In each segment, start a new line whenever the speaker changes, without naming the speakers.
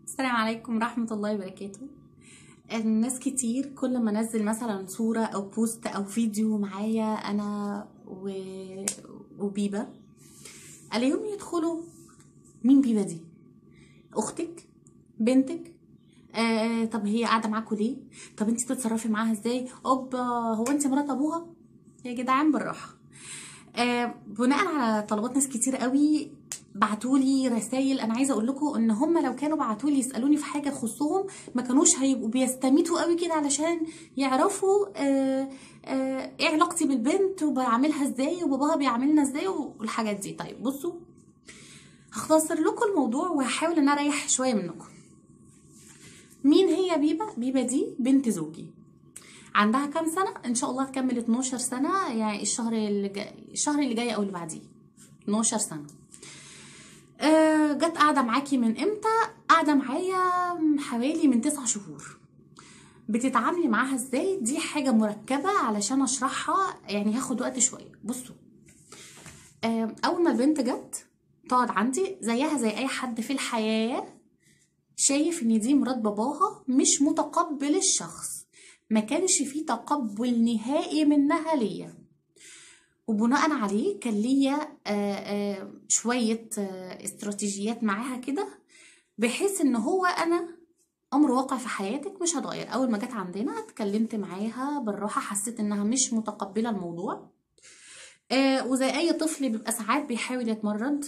السلام عليكم ورحمة الله وبركاته الناس كتير كل ما انزل مثلا صورة او بوست او فيديو معايا انا و... وبيبة الاقيهم يدخلوا مين بيبة دي اختك بنتك آه طب هي قاعدة معاكوا ليه طب انت بتتصرفي معاها ازاي اوبا هو انت مرات ابوها يا جدعان بالراحة آه بناء على طلبات ناس كتير قوي بعتولي رسائل انا عايزه اقول لكم ان هم لو كانوا بعتولي يسالوني في حاجه تخصهم ما كانوش هيبقوا بيستميتوا قوي كده علشان يعرفوا آه آه ايه علاقتي بالبنت وبعملها ازاي وباباها بيعاملنا ازاي والحاجات دي طيب بصوا هختصر لكم الموضوع وهحاول ان أنا اريح شويه منكم مين هي بيبه بيبه دي بنت زوجي عندها كام سنه ان شاء الله هتكمل 12 سنه يعني الشهر اللي جاي الشهر اللي جاي او اللي بعديه 12 سنه آه، جت قاعده معاكي من امتى قاعده معايا حوالي من تسع شهور بتتعاملي معاها ازاي دي حاجه مركبه علشان اشرحها يعني هاخد وقت شويه بصوا آه، اول ما البنت جت تقعد عندي زيها زي اي حد في الحياه شايف ان دي مرات باباها مش متقبل الشخص ما كانش فيه تقبل نهائي منها ليا وبناء عليه كان ليا شوية استراتيجيات معاها كده بحيث ان هو انا امر واقع في حياتك مش هتغير اول ما جت عندنا اتكلمت معاها بالراحة حسيت انها مش متقبلة الموضوع وزي اي طفل بيبقى ساعات بيحاول يتمرد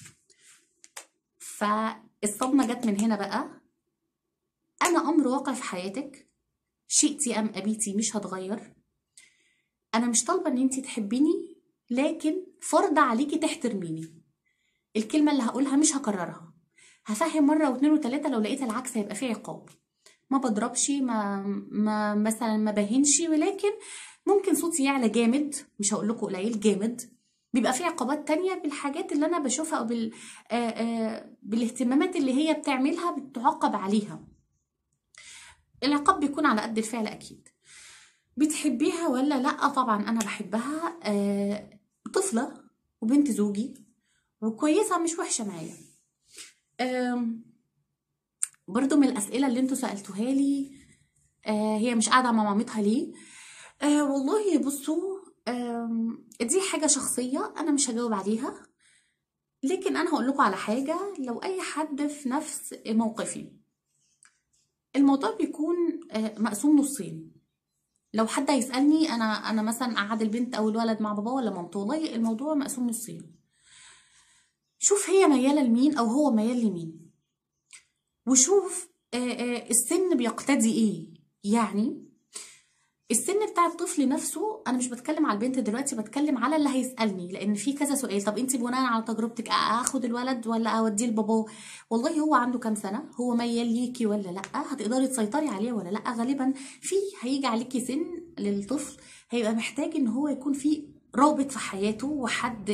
فالصدمة جت من هنا بقى انا امر واقع في حياتك شئتي ام ابيتي مش هتغير انا مش طالبه ان انت تحبيني لكن فرض عليكي تحترميني الكلمه اللي هقولها مش هكررها هفهم مره واتنين وتلاته لو لقيت العكس هيبقى فيه عقاب ما بضربش ما, ما مثلا ما بهنش ولكن ممكن صوتي يعلى جامد مش هقول لكم قليل جامد بيبقى في عقابات تانية بالحاجات اللي انا بشوفها او بال آآ آآ بالاهتمامات اللي هي بتعملها بتعاقب عليها العقاب بيكون على قد الفعل اكيد بتحبيها ولا لا طبعا انا بحبها آه طفله وبنت زوجي وكويسه مش وحشه معايا آه برضو من الاسئله اللي انتوا سالتوها لي آه هي مش قاعده مع مامتها ليه آه والله بصوا آه دي حاجه شخصيه انا مش هجاوب عليها لكن انا هقول لكم على حاجه لو اي حد في نفس موقفي الموضوع بيكون آه مقسوم نصين لو حد هيسالني انا انا مثلا قعد البنت او الولد مع باباه ولا مامته والله الموضوع مقسوم نصين شوف هي مياله لمين او هو ميال لمين وشوف السن بيقتدي ايه يعني السن بتاع الطفل نفسه انا مش بتكلم على البنت دلوقتي بتكلم على اللي هيسالني لان في كذا سؤال طب انت بناء على تجربتك اخد الولد ولا اوديه لباباه والله هو عنده كام سنه هو ميال ليكي ولا لا هتقدري تسيطري عليه ولا لا غالبا في هيجي عليكي سن للطفل هيبقى محتاج ان هو يكون في رابط في حياته وحد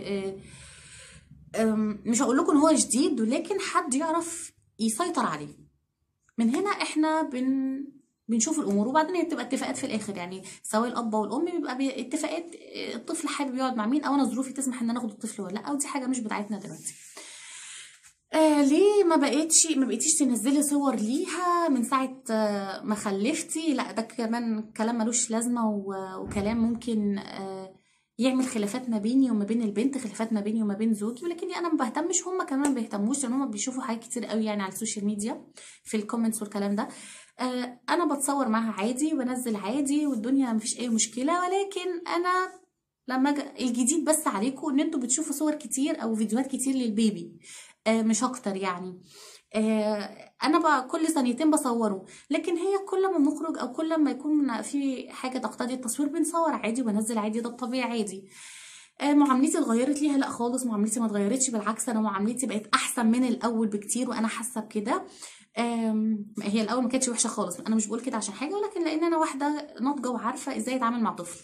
مش هقول لكم ان هو جديد ولكن حد يعرف يسيطر عليه من هنا احنا بن بنشوف الامور وبعدين هي بتبقى اتفاقات في الاخر يعني سواء الاب والام بيبقى اتفاقات الطفل حابب يقعد مع مين او انا ظروفي تسمح ان انا اخد الطفل ولا لا ودي حاجه مش بتاعتنا دلوقتي آه ليه ما بقيتش ما بقيتيش تنزلي صور ليها من ساعه آه ما خلفتي لا ده كمان كلام ملوش لازمه وكلام ممكن آه يعمل خلافات ما بيني وما بين البنت خلافات ما بيني وما بين زوجي ولكني انا ما بهتمش هم كمان ما بيهتموش لان هم بيشوفوا حاجات كتير قوي يعني على السوشيال ميديا في الكومنتس والكلام ده آه انا بتصور معاها عادي وبنزل عادي والدنيا مفيش اي مشكله ولكن انا لما الجديد بس عليكم ان انتوا بتشوفوا صور كتير او فيديوهات كتير للبيبي آه مش اكتر يعني آه انا بقى كل ثانيتين بصوره لكن هي كل ما بنخرج او كل ما يكون في حاجه تقتضي التصوير بنصور عادي وبنزل عادي ده الطبيعي عادي آه معاملتي اتغيرت ليها لا خالص معاملتي ما اتغيرتش بالعكس انا معاملتي بقت احسن من الاول بكتير وانا حاسه بكده هي الاول ما كانتش وحشه خالص انا مش بقول كده عشان حاجه ولكن لان انا واحده ناضجه وعارفه ازاي اتعامل مع طفل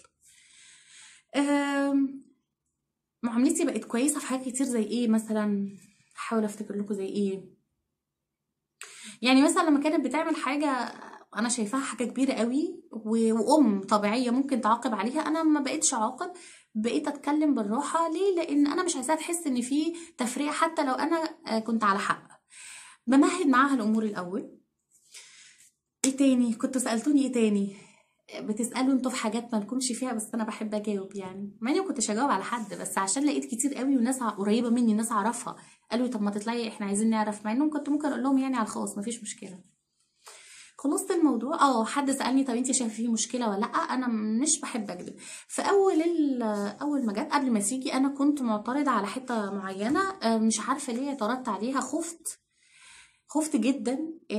معاملتي بقت كويسه في حاجات كتير زي ايه مثلا احاول افتكر لكم زي ايه يعني مثلا لما كانت بتعمل حاجه انا شايفاها حاجه كبيره قوي وام طبيعيه ممكن تعاقب عليها انا ما بقتش اعاقب بقيت اتكلم بالراحه ليه لان انا مش عايزاها تحس ان في تفرقه حتى لو انا كنت على حق بمهد معاها الامور الاول ايه تاني كنتوا سالتوني ايه تاني بتسالوا انتوا في حاجات ما لكمش فيها بس انا بحب اجاوب يعني مع اني ما كنتش اجاوب على حد بس عشان لقيت كتير قوي وناس قريبه مني ناس اعرفها قالوا طب ما تطلعي احنا عايزين نعرف مع انهم كنت ممكن اقول لهم يعني على الخاص مفيش مشكله خلصت الموضوع اه حد سالني طب انت شايفه فيه مشكله ولا لا انا مش بحب اكذب في اول اول ما جت قبل ما تيجي انا كنت معترضه على حته معينه مش عارفه ليه اعترضت عليها خفت خفت جدا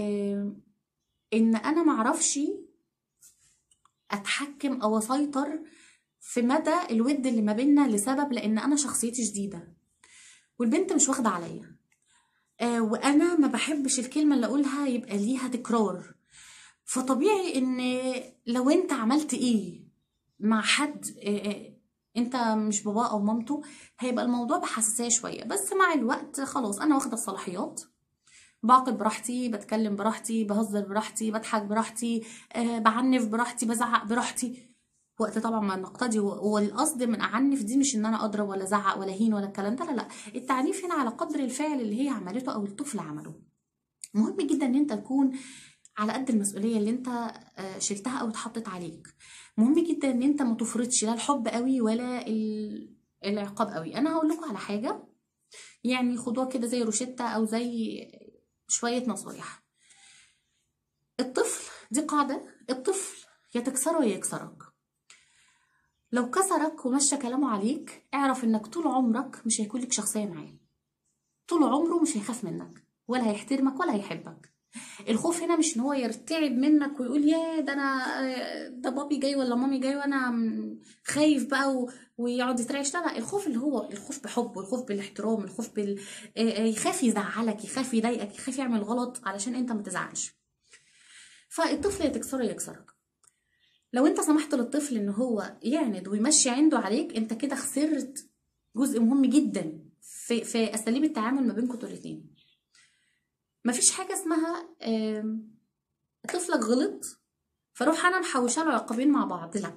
ان انا معرفش اتحكم او اسيطر في مدى الود اللي ما بينا لسبب لان انا شخصيتي شديده والبنت مش واخده عليا آه وانا ما بحبش الكلمه اللي اقولها يبقى ليها تكرار فطبيعي ان لو انت عملت ايه مع حد آه آه انت مش باباه او مامته هيبقى الموضوع بحساسيه شويه بس مع الوقت خلاص انا واخده الصلاحيات بعقد براحتي بتكلم براحتي بهزر براحتي بضحك براحتي أه بعنف براحتي بزعق براحتي وقت طبعا ما نقتدي والقصد من اعنف دي مش ان انا اضرب ولا ازعق ولا هين ولا الكلام ده لا لا التعنيف هنا على قدر الفعل اللي هي عملته او الطفل عمله مهم جدا ان انت تكون على قد المسؤوليه اللي انت شلتها او اتحطت عليك مهم جدا ان انت ما تفرضش لا الحب قوي ولا العقاب قوي انا هقول لكم على حاجه يعني خدوها كده زي روشتة او زي شويه نصايح الطفل دي قاعده الطفل يا تكسره يا يكسرك لو كسرك ومشى كلامه عليك اعرف انك طول عمرك مش هيكون لك شخصيه معاه طول عمره مش هيخاف منك ولا هيحترمك ولا هيحبك الخوف هنا مش ان هو يرتعب منك ويقول يا ده انا ده بابي جاي ولا مامي جاي وانا خايف بقى و... ويقعد يترعش لا لا الخوف اللي هو الخوف بحب والخوف بالاحترام الخوف بال يخاف يزعلك يخاف يضايقك يخاف يعمل غلط علشان انت ما تزعلش فالطفل يا تكسره يكسرك لو انت سمحت للطفل ان هو يعند ويمشي عنده عليك انت كده خسرت جزء مهم جدا في في اساليب التعامل ما بينكم انتوا الاثنين مفيش حاجه اسمها طفلك غلط فاروح انا محوشه له عقابين مع بعض لا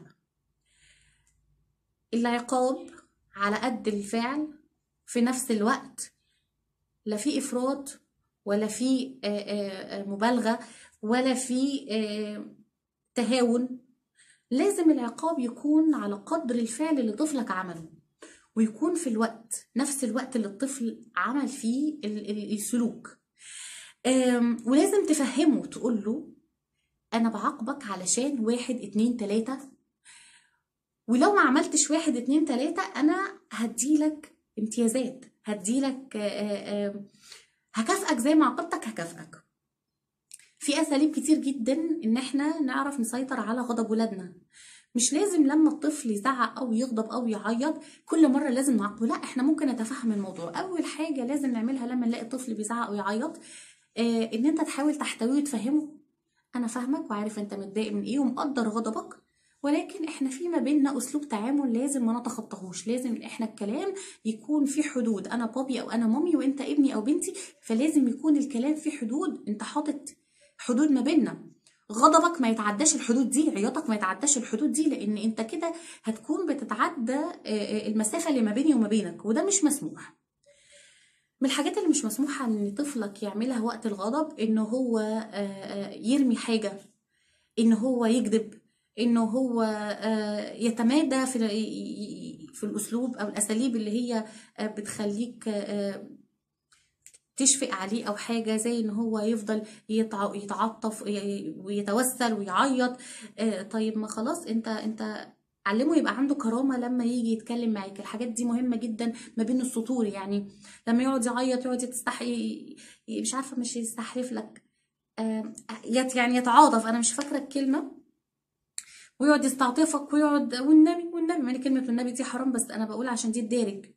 العقاب على قد الفعل في نفس الوقت لا في افراط ولا في مبالغه ولا في تهاون لازم العقاب يكون على قدر الفعل اللي طفلك عمله ويكون في الوقت نفس الوقت اللي الطفل عمل فيه السلوك ولازم تفهمه تقول له انا بعاقبك علشان واحد اتنين تلاتة ولو ما عملتش واحد اتنين تلاتة انا هديلك امتيازات هديلك هكافئك زي ما عاقبتك هكافئك في اساليب كتير جدا ان احنا نعرف نسيطر على غضب ولادنا مش لازم لما الطفل يزعق او يغضب او يعيط كل مره لازم نعاقبه لا احنا ممكن نتفهم الموضوع اول حاجه لازم نعملها لما نلاقي الطفل بيزعق ويعيط آه ان انت تحاول تحتويه وتفهمه انا فاهمك وعارف انت متضايق من ايه ومقدر غضبك ولكن احنا في ما بيننا اسلوب تعامل لازم ما نتخطاهوش لازم احنا الكلام يكون في حدود انا بابي او انا مامي وانت ابني او بنتي فلازم يكون الكلام في حدود انت حاطط حدود ما بيننا غضبك ما يتعداش الحدود دي عياطك ما يتعداش الحدود دي لان انت كده هتكون بتتعدى المسافه اللي ما بيني وما بينك وده مش مسموح من الحاجات اللي مش مسموحه ان طفلك يعملها وقت الغضب ان هو يرمي حاجه ان هو يكذب انه هو يتمادى في في الاسلوب او الاساليب اللي هي بتخليك تشفق عليه او حاجه زي ان هو يفضل يتعاطف ويتوسل ويعيط طيب ما خلاص انت انت علمه يبقى عنده كرامه لما يجي يتكلم معاك الحاجات دي مهمه جدا ما بين السطور يعني لما يقعد يعيط يقعد يتستحي مش عارفه مش يستحلف لك يعني يتعاطف انا مش فاكره الكلمه ويقعد يستعطفك ويقعد والنبي والنبي يعني كلمه والنبي دي حرام بس انا بقول عشان دي الدارج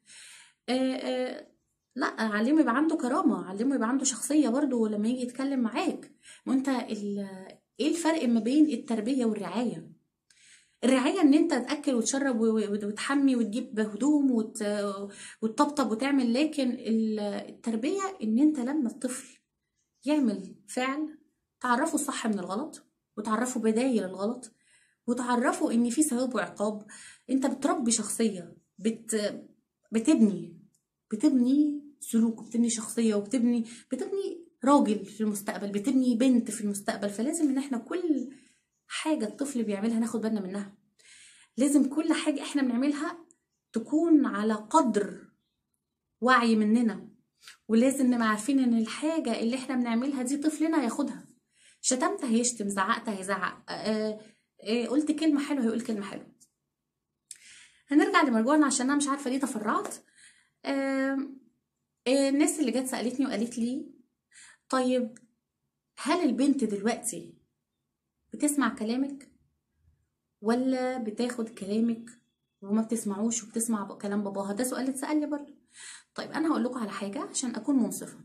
لا علمه يبقى عنده كرامه علمه يبقى عنده شخصيه برضه لما يجي يتكلم معاك وانت ايه الفرق ما بين التربيه والرعايه الرعايه ان انت تاكل وتشرب وتحمي وتجيب هدوم وتطبطب وتعمل لكن التربيه ان انت لما الطفل يعمل فعل تعرفه الصح من الغلط وتعرفه بدايل الغلط وتعرفه ان في ثواب وعقاب انت بتربي شخصيه بت بتبني بتبني سلوك وبتبني شخصيه وبتبني بتبني راجل في المستقبل بتبني بنت في المستقبل فلازم ان احنا كل حاجة الطفل بيعملها ناخد بالنا منها لازم كل حاجة احنا بنعملها تكون على قدر وعي مننا ولازم نبقى عارفين ان الحاجة اللي احنا بنعملها دي طفلنا هياخدها شتمت هيشتم زعقت هيزعق آه آه قلت كلمة حلوة هيقول كلمة حلوة هنرجع لمرجوعنا عشان انا مش عارفة ليه تفرعت آه الناس اللي جت سألتني وقالت لي طيب هل البنت دلوقتي بتسمع كلامك ولا بتاخد كلامك وما بتسمعوش وبتسمع كلام باباها ده سؤال اتسأل لي برضه طيب انا هقول لكم على حاجه عشان اكون منصفه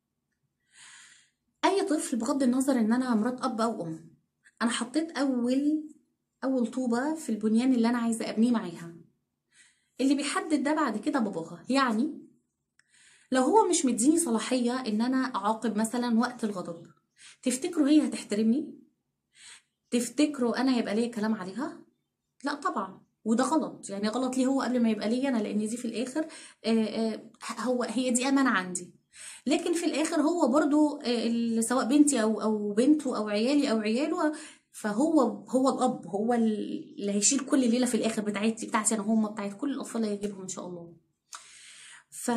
اي طفل بغض النظر ان انا مرات اب او ام انا حطيت اول اول طوبه في البنيان اللي انا عايزه ابنيه معاها اللي بيحدد ده بعد كده باباها يعني لو هو مش مديني صلاحيه ان انا اعاقب مثلا وقت الغضب تفتكروا هي هتحترمني تفتكروا انا هيبقى ليا كلام عليها لا طبعا وده غلط يعني غلط ليه هو قبل ما يبقى ليا انا لان دي في الاخر آآ آآ هو هي دي امانه عندي لكن في الاخر هو برضو سواء بنتي او او بنته او عيالي او عياله فهو هو الاب هو اللي هيشيل كل ليله في الاخر بتاعتي بتاعتي انا هم بتاعت كل الاطفال اللي هيجيبهم ان شاء الله ف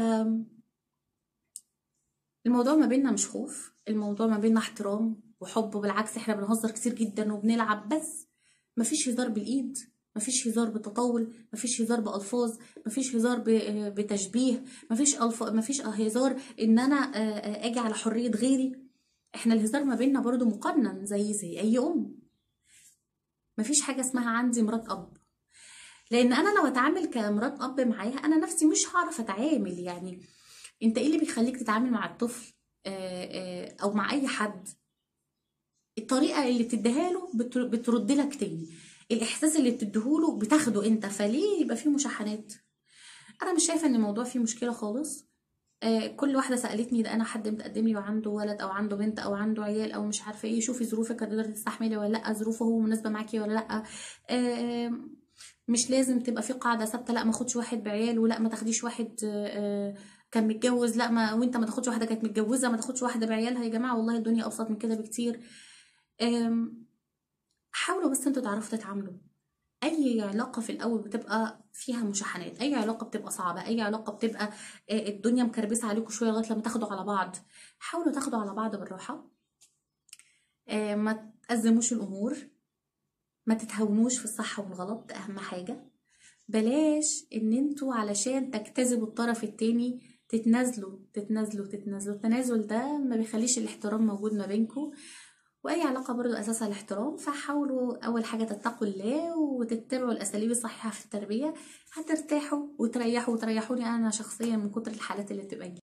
الموضوع ما بيننا مش خوف الموضوع ما بيننا احترام وحب بالعكس احنا بنهزر كتير جدا وبنلعب بس مفيش هزار بالايد مفيش هزار بتطاول مفيش هزار بألفاظ مفيش هزار بتشبيه مفيش ألف... مفيش هزار ان انا اجي على حرية غيري احنا الهزار ما بيننا برضو مقنن زي زي اي ام مفيش حاجة اسمها عندي مرات اب لان انا لو اتعامل كمرات اب معاها انا نفسي مش هعرف اتعامل يعني انت ايه اللي بيخليك تتعامل مع الطفل او مع اي حد الطريقة اللي بتديها له بترد لك تاني الاحساس اللي بتديهوله بتاخده انت فليه يبقى فيه مشاحنات انا مش شايفه ان الموضوع فيه مشكله خالص آه كل واحده سالتني ده انا حد متقدم لي وعنده ولد او عنده بنت او عنده عيال او مش عارفه ايه شوفي ظروفك هتقدري تستحملي ولا لا ظروفه هو مناسبه معاكي ولا لا آه مش لازم تبقى في قاعده ثابته لا ما اخدش واحد بعيال ولا ما تاخديش واحد آه كان متجوز لا ما وانت ما تاخدش واحده كانت متجوزه ما تاخدش واحده بعيالها يا جماعه والله الدنيا ابسط من كده بكتير حاولوا بس انتوا تعرفوا تتعاملوا اي علاقه في الاول بتبقى فيها مشاحنات اي علاقه بتبقى صعبه اي علاقه بتبقى الدنيا مكربسه عليكم شويه لغايه لما تاخدوا على بعض حاولوا تاخدوا على بعض بالراحه ما تأزموش الامور ما تتهاونوش في الصح والغلط ده اهم حاجه بلاش ان انتوا علشان تجتذبوا الطرف التاني تتنازلوا تتنازلوا تتنازلوا التنازل ده ما بيخليش الاحترام موجود ما بينكم واي علاقه برضو اساسها الاحترام فحاولوا اول حاجه تتقوا الله وتتبعوا الاساليب الصحيحه في التربيه هترتاحوا وتريحوا وتريحوني انا شخصيا من كتر الحالات اللي بتبقى